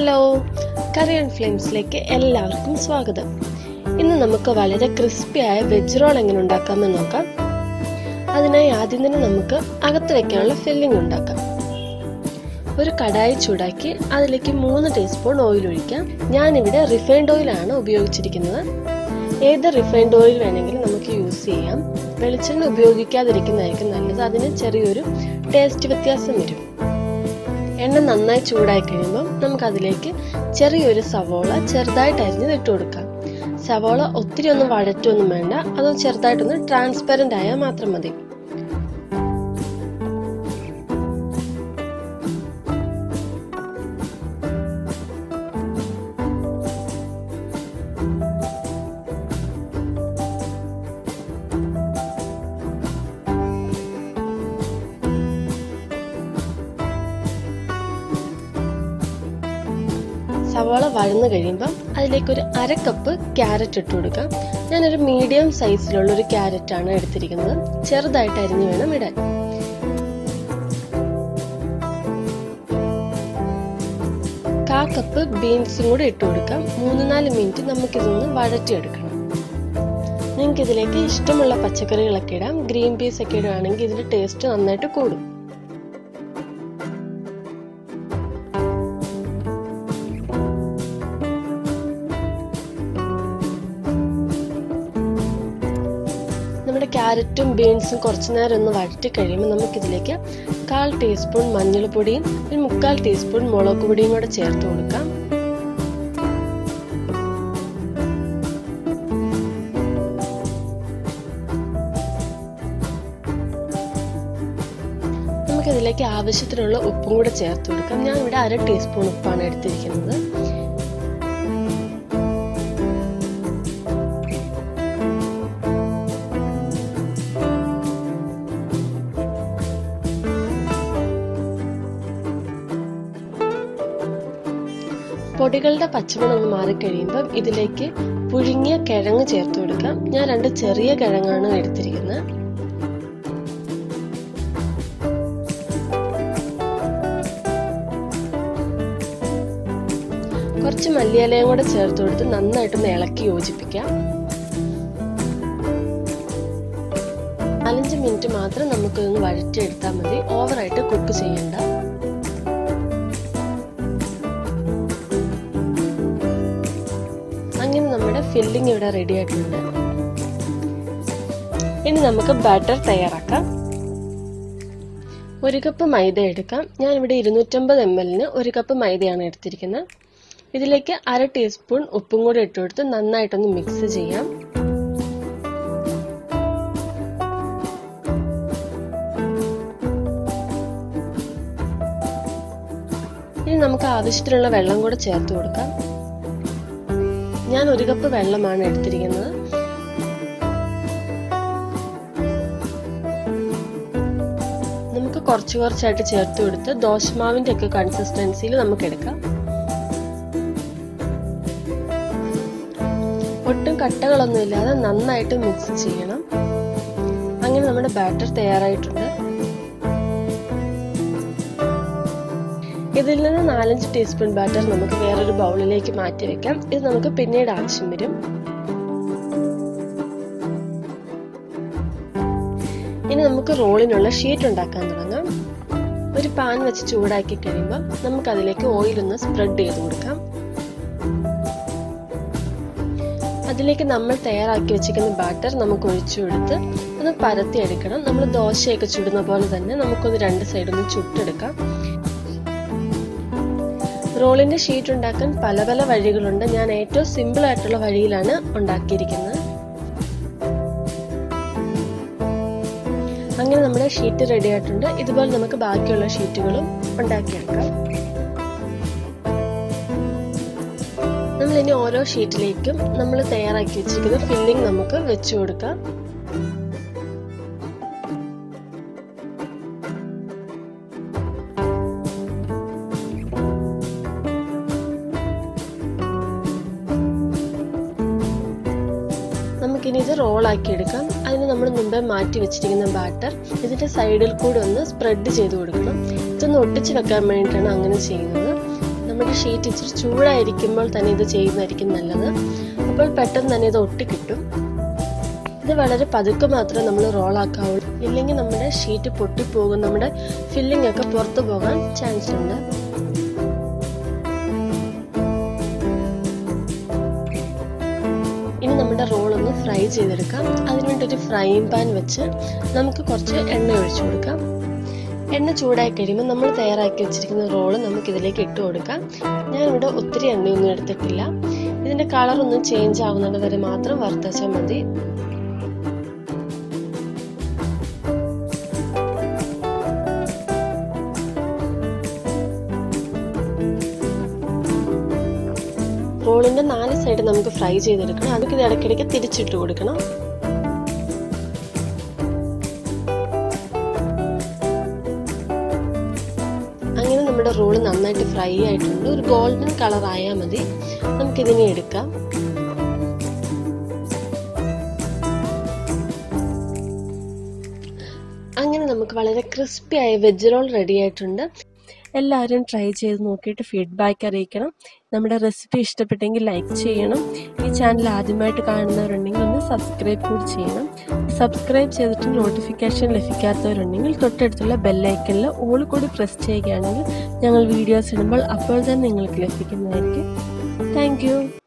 hello curry and ഫ്ലെയിംസിലേക്ക് എല്ലാവർക്കും സ്വാഗതം ഇന്ന് നമുക്ക് വളരെ ക്രിസ്പിയായ വെജ് റോൾ എങ്ങനെ ഉണ്ടാക്കാമെന്ന് നോക്കാം അതിനായി ആദ്യം തന്നെ നമുക്ക് അകത്ത് വെക്കാനുള്ള ഫില്ലിംഗ് ഉണ്ടാക്കാം ഒരു കടായി ചൂടാക്കി അതിലേക്ക് മൂന്ന് ടീസ്പൂൺ ഓയിൽ ഒഴിക്കാം ഞാനിവിടെ റിഫൈൻഡ് ഓയിലാണ് ഉപയോഗിച്ചിരിക്കുന്നത് ഏത് റിഫൈൻഡ് ഓയിൽ വേണമെങ്കിലും നമുക്ക് യൂസ് ചെയ്യാം വെളിച്ചെണ്ണ ഉപയോഗിക്കാതിരിക്കുന്നതായിരിക്കും നല്ലത് അതിന് ചെറിയൊരു ടേസ്റ്റ് വ്യത്യാസം വരും എണ്ണ നന്നായി ചൂടായി കഴിയുമ്പോൾ നമുക്ക് അതിലേക്ക് ചെറിയൊരു സവോള ചെറുതായിട്ട് അരിഞ്ഞത് ഇട്ട് കൊടുക്കാം സവോള ഒത്തിരി ഒന്നും വഴറ്റൊന്നും വേണ്ട അത് ചെറുതായിട്ടൊന്ന് ട്രാൻസ്പെറൻ്റ് ആയാൽ മാത്രം മതി സവാള വഴന്നു കഴിയുമ്പം അതിലേക്ക് ഒരു അര കപ്പ് ക്യാരറ്റ് ഇട്ട് കൊടുക്കാം ഞാനൊരു മീഡിയം സൈസിലുള്ള ഒരു ക്യാരറ്റ് ആണ് എടുത്തിരിക്കുന്നത് ചെറുതായിട്ട് അരിഞ്ഞു വേണം ഇടാൻ കാ കപ്പ് ബീൻസും കൂടെ ഇട്ട് കൊടുക്കാം മൂന്ന് നാല് മിനിറ്റ് നമുക്കിതൊന്ന് വഴറ്റിയെടുക്കണം നിങ്ങൾക്ക് ഇതിലേക്ക് ഇഷ്ടമുള്ള പച്ചക്കറികളൊക്കെ ഇടാം ഗ്രീൻ പീസ് ഒക്കെ ഇടുകയാണെങ്കിൽ ഇതിന്റെ ടേസ്റ്റ് നന്നായിട്ട് കൂടും നമ്മുടെ ക്യാരറ്റും ബീൻസും കുറച്ചു നേരം ഒന്ന് വഴറ്റി കഴിയുമ്പോൾ നമുക്കിതിലേക്ക് കാൽ ടീസ്പൂൺ മഞ്ഞൾപ്പൊടിയും ഒരു മുക്കാൽ ടീസ്പൂൺ മുളക് പൊടിയും കൂടെ ചേർത്ത് കൊടുക്കാം നമുക്കിതിലേക്ക് ആവശ്യത്തിനുള്ള ഉപ്പും കൂടെ ചേർത്ത് കൊടുക്കാം ഞാൻ ഇവിടെ അര ടീസ്പൂൺ ഉപ്പാണ് എടുത്തിരിക്കുന്നത് പൊടികളുടെ പച്ചമണം ഒന്ന് മാറിക്കഴിയുമ്പം ഇതിലേക്ക് പുഴുങ്ങിയ കിഴങ്ങ് ചേർത്ത് കൊടുക്കാം ഞാൻ രണ്ട് ചെറിയ കിഴങ്ങാണ് എടുത്തിരിക്കുന്നത് കുറച്ച് മല്ലിയിലയും കൂടെ ചേർത്ത് കൊടുത്ത് നന്നായിട്ടൊന്ന് ഇളക്കി യോജിപ്പിക്കാം നാലഞ്ച് മിനിറ്റ് മാത്രം നമുക്കൊന്ന് വഴറ്റിയെടുത്താൽ മതി ഓവറായിട്ട് കുക്ക് ചെയ്യണ്ട അങ്ങനെ നമ്മുടെ ഫില്ലിംഗ് ഇവിടെ റെഡി ആയിട്ടുണ്ട് ഇനി നമുക്ക് ബാറ്റർ തയ്യാറാക്കാം ഒരു കപ്പ് മൈദ എടുക്കാം ഞാൻ ഇവിടെ ഇരുന്നൂറ്റമ്പത് എം എല്ലിന് ഒരു കപ്പ് മൈദയാണ് എടുത്തിരിക്കുന്നത് ഇതിലേക്ക് അര ടീസ്പൂൺ ഉപ്പും കൂടെ ഇട്ട് കൊടുത്ത് നന്നായിട്ടൊന്ന് മിക്സ് ചെയ്യാം ഇനി നമുക്ക് ആവശ്യത്തിനുള്ള വെള്ളം കൂടെ ചേർത്ത് കൊടുക്കാം ഞാൻ ഒരു കപ്പ് വെള്ളമാണ് എടുത്തിരിക്കുന്നത് നമുക്ക് കുറച്ച് കുറച്ചായിട്ട് ചേർത്ത് കൊടുത്ത് ദോശമാവിന്റെ ഒക്കെ കൺസിസ്റ്റൻസിയിൽ നമുക്ക് എടുക്കാം ഒട്ടും കട്ടകളൊന്നും ഇല്ലാതെ നന്നായിട്ട് മിക്സ് ചെയ്യണം അങ്ങനെ നമ്മുടെ ബാറ്റർ തയ്യാറായിട്ടുണ്ട് ഇതിൽ നിന്ന് നാലഞ്ച് ടീസ്പൂൺ ബാറ്റർ നമുക്ക് വേറൊരു ബൗളിലേക്ക് മാറ്റി വെക്കാം ഇത് നമുക്ക് പിന്നീട് ആവശ്യം വരും ഇനി നമുക്ക് റോളിനുള്ള ഷീറ്റ് ഉണ്ടാക്കാൻ തുടങ്ങാം ഒരു പാൻ വെച്ച് ചൂടാക്കി കഴിയുമ്പോൾ നമുക്ക് അതിലേക്ക് ഓയിൽ ഒന്ന് സ്പ്രെഡ് ചെയ്ത് കൊടുക്കാം അതിലേക്ക് നമ്മൾ തയ്യാറാക്കി വെച്ചിരിക്കുന്ന ബാറ്റർ നമുക്ക് ഒഴിച്ചു കൊടുത്ത് ഒന്ന് പരത്തി എടുക്കണം നമ്മൾ ദോശയൊക്കെ ചുടുന്ന പോലെ തന്നെ നമുക്കൊന്ന് രണ്ട് സൈഡൊന്ന് ചുട്ടെടുക്കാം റോളിന്റെ ഷീറ്റ് ഉണ്ടാക്കാൻ പല പല വഴികളുണ്ട് ഞാൻ ഏറ്റവും സിമ്പിൾ ആയിട്ടുള്ള വഴിയിലാണ് ഉണ്ടാക്കിയിരിക്കുന്നത് അങ്ങനെ നമ്മുടെ ഷീറ്റ് റെഡി ആയിട്ടുണ്ട് ഇതുപോലെ നമുക്ക് ബാക്കിയുള്ള ഷീറ്റുകളും ഉണ്ടാക്കിയെടുക്കാം നമ്മൾ ഇനി ഓരോ ഷീറ്റിലേക്കും നമ്മൾ തയ്യാറാക്കി വെച്ചിരിക്കുന്ന ഫില്ലിംഗ് നമുക്ക് വെച്ചു കൊടുക്കാം നമുക്കിനി ഇത് റോളാക്കി എടുക്കാം അതിന് നമ്മൾ മുമ്പേ മാറ്റി വെച്ചിരിക്കുന്ന ബാറ്റർ ഇതിന്റെ സൈഡിൽ കൂടെ ഒന്ന് സ്പ്രെഡ് ചെയ്ത് കൊടുക്കണം ഇതൊന്ന് ഒട്ടിച്ച് വെക്കാൻ വേണ്ടിയിട്ടാണ് അങ്ങനെ ചെയ്യുന്നത് നമ്മുടെ നമ്മുടെ ഷീറ്റ് ഇച്ചിരി ചൂടായിരിക്കുമ്പോൾ തന്നെ ഇത് ചെയ്യുന്നതായിരിക്കും നല്ലത് അപ്പോൾ പെട്ടെന്ന് തന്നെ ഇത് ഒട്ടിക്കിട്ടും ഇത് വളരെ പതുക്കെ മാത്രമേ നമ്മൾ റോൾ ആക്കാവുള്ളൂ ഇല്ലെങ്കിൽ നമ്മുടെ ഷീറ്റ് പൊട്ടിപ്പോകും നമ്മുടെ ഫില്ലിംഗ് ഒക്കെ പുറത്തു പോകാൻ ചാൻസ് ഉണ്ട് ഇനി നമ്മുടെ റോൾ ഒന്ന് ഫ്രൈ ചെയ്തെടുക്കാം അതിനുവേണ്ടി ഒരു ഫ്രൈയിങ് പാൻ വെച്ച് നമുക്ക് കുറച്ച് എണ്ണ ഒഴിച്ചു കൊടുക്കാം എണ്ണ ചൂടായി കഴിയുമ്പോൾ നമ്മൾ തയ്യാറാക്കി വെച്ചിരിക്കുന്ന റോള് നമുക്ക് ഇതിലേക്ക് ഇട്ട് കൊടുക്കാം ഞാനിവിടെ ഒത്തിരി എണ്ണയൊന്നും എടുത്തിട്ടില്ല ഇതിന്റെ കളർ ഒന്ന് ചേഞ്ച് ആവുന്നത് വരെ മാത്രം വറുത്തച്ചാൽ മതി റോളിന്റെ നാല് സൈഡ് നമുക്ക് ഫ്രൈ ചെയ്തെടുക്കണം അതൊക്കെ ഇത് ഇടയ്ക്കിടയ്ക്ക് തിരിച്ചിട്ട് കൊടുക്കണം അങ്ങനെ നമ്മുടെ റോള് നന്നായിട്ട് ഫ്രൈ ആയിട്ടുണ്ട് ഒരു ഗോൾഡൻ കളർ ആയാൽ മതി നമുക്കിതിനെ എടുക്കാം അങ്ങനെ നമുക്ക് വളരെ ക്രിസ്പി ആയ വെജ് റോൾ റെഡി ആയിട്ടുണ്ട് എല്ലാവരും ട്രൈ ചെയ്ത് നോക്കിയിട്ട് ഫീഡ്ബാക്ക് അറിയിക്കണം നമ്മുടെ റെസിപ്പി ഇഷ്ടപ്പെട്ടെങ്കിൽ ലൈക്ക് ചെയ്യണം ഈ ചാനൽ ആദ്യമായിട്ട് കാണുന്നവരുണ്ടെങ്കിൽ ഒന്ന് സബ്സ്ക്രൈബ് കൂടി ചെയ്യണം സബ്സ്ക്രൈബ് ചെയ്തിട്ട് നോട്ടിഫിക്കേഷൻ ലഭിക്കാത്തവരുണ്ടെങ്കിൽ തൊട്ടടുത്തുള്ള ബെല്ലൈക്കനിൽ ഓൾ കൂടി പ്രസ് ചെയ്യുകയാണെങ്കിൽ ഞങ്ങൾ വീഡിയോസ് ഇടുമ്പോൾ അപ്പോൾ തന്നെ നിങ്ങൾക്ക് ലഭിക്കുന്നതായിരിക്കും താങ്ക്